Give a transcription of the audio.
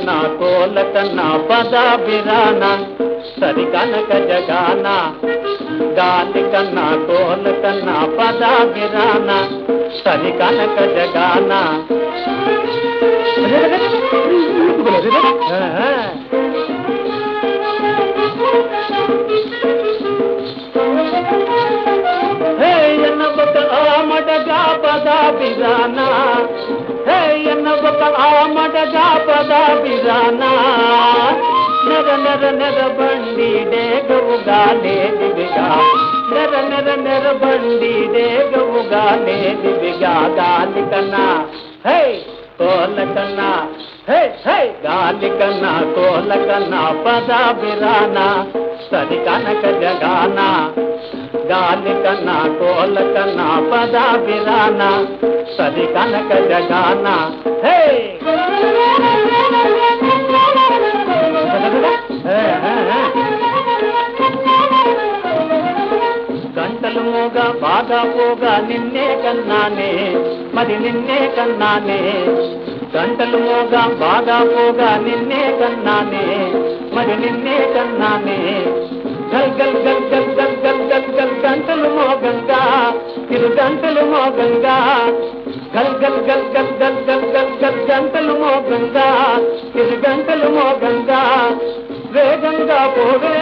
కన్నా కోల కన్నా పదాభిరాన సరి కనక జగాన గాలి కన్నా కోల కన్నా పదాభిరాన సరి కనక జగాన హే ఎన్నబక ఆమడగా పదాభిరాన హే ఎన్నబక ఆమడగా పదాభిరాన నెర నెర నెర బండి డేగవుగా లేదివిగా నెర నెర నెర బండి డేగవుగా లేదివిగా గాలి కన్నా హే కోల కన్నా హే హే గాలి కన్నా కోల కన్నా పదాభిరాన సరి కనక జగాన గాలి కన్నా కోల కన్నా పదాభిరాన సరి కనక జగాన హే గంటలు మోగ బాగా పోగా నిన్నే కన్నానే మరి నిన్నే కన్నానే గంటలు మోగ బాగా పోగా నిన్నే కన్నానే మరి నిన్నే కన్నానే గల్ గల్ గల్ గల్ గల్ గల్ గల్ గల్ గంటలు మోగంగా ఇరు గంటలు మోగంగా గల్ గల్ గల్ గల్ గల్ గల్ గల్ గల్ గంటలు మోగంగా ఇరు గంటలు మోగంగా వేగంగా పోవే